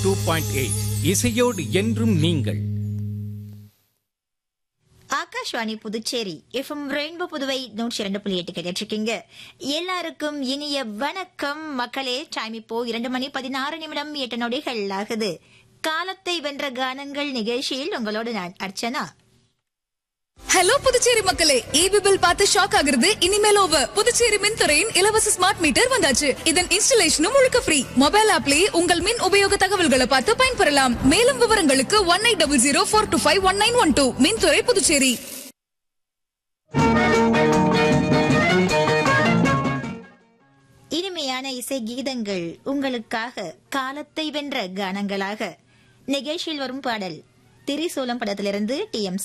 two point eight இசையோடு என்றும் நீங்கள் ஆகாஷ்வாணி புதுச்சேரி எஃப்எம் ரெயின்போ புதுவை நூற்றி இரண்டு புள்ளி எட்டு கேட்டிருக்கீங்க எல்லாருக்கும் இனிய வணக்கம் மக்களே டைம் இப்போ இரண்டு மணி பதினாறு நிமிடம் எட்டு நொடிகள் ஆகுது காலத்தை வென்ற கானங்கள் நிகழ்ச்சியில் உங்களோடு நான் அர்ச்சனா ஹலோ புதுச்சேரி மக்களே ஈபி பில் பார்த்து ஷாக் ஆகுறது இனிமேல் ஓவர் புதுச்சேரி மின்துறையின் இலவச ஸ்மார்ட் மீட்டர் வந்தாச்சு இதன் இன்ஸ்டலேஷனும் முழுக்க ஃப்ரீ மொபைல் ஆப்லயே உங்கள் மின் உபயோக தகவல்களை பார்த்து பயன்பெறலாம் மேலும் விவரங்களுக்கு one eight double zero four two five one nine one two மின்துறை புதுச்சேரி இனிமையான இசை கீதங்கள் உங்களுக்காக காலத்தை வென்ற கானங்களாக நிகழ்ச்சியில் வரும் பாடல் திரிசூலம் படத்திலிருந்து டி எம்